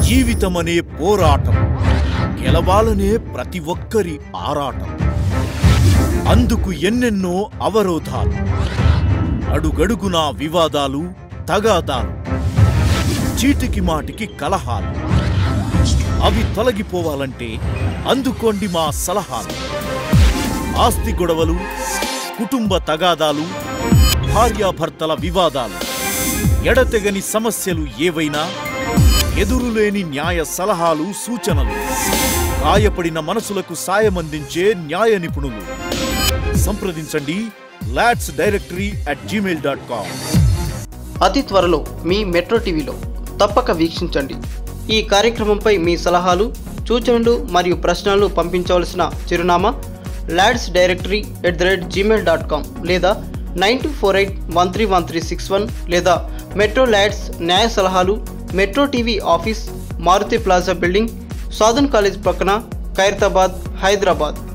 జీవితమనే పోరాటం గెలవాలనే ప్రతి ఒక్కరి ఆరాటం అందుకు ఎన్నెన్నో అవరోధాలు అడుగడుగునా వివాదాలు తగాదాలు చీటికి మాటికి కలహాలు అవి తొలగిపోవాలంటే అందుకోండి మా సలహాలు ఆస్తి గొడవలు కుటుంబ తగాదాలు భార్యాభర్తల వివాదాలు ఎడతెగని సమస్యలు ఏవైనా ఎదురులేని న్యాయ సలహాలు సూచనలు గాయపడిన మనసులకు సాయమందించే న్యాయ నిపుణులు సంప్రదించండి LADS directory at Gmail dot com అతి త్వరలో మీ మెట్రో టీవీలో తప్పక వీక్షించండి ఈ కార్యక్రమంపై మీ సలహాలు సూచనలు మరియు ప్రశ్నలు పంపించవలసిన చిరునామా LADS directory at the rate Gmail dot com లేదా nine two four eight one three one three six one లేదా మెట్రో ల్యాడ్స్ న్యాయ సలహాలు metro TV office Maruti plaza building Sadhan college పక్కన ఖైరతాబాద్ హైదరాబాద్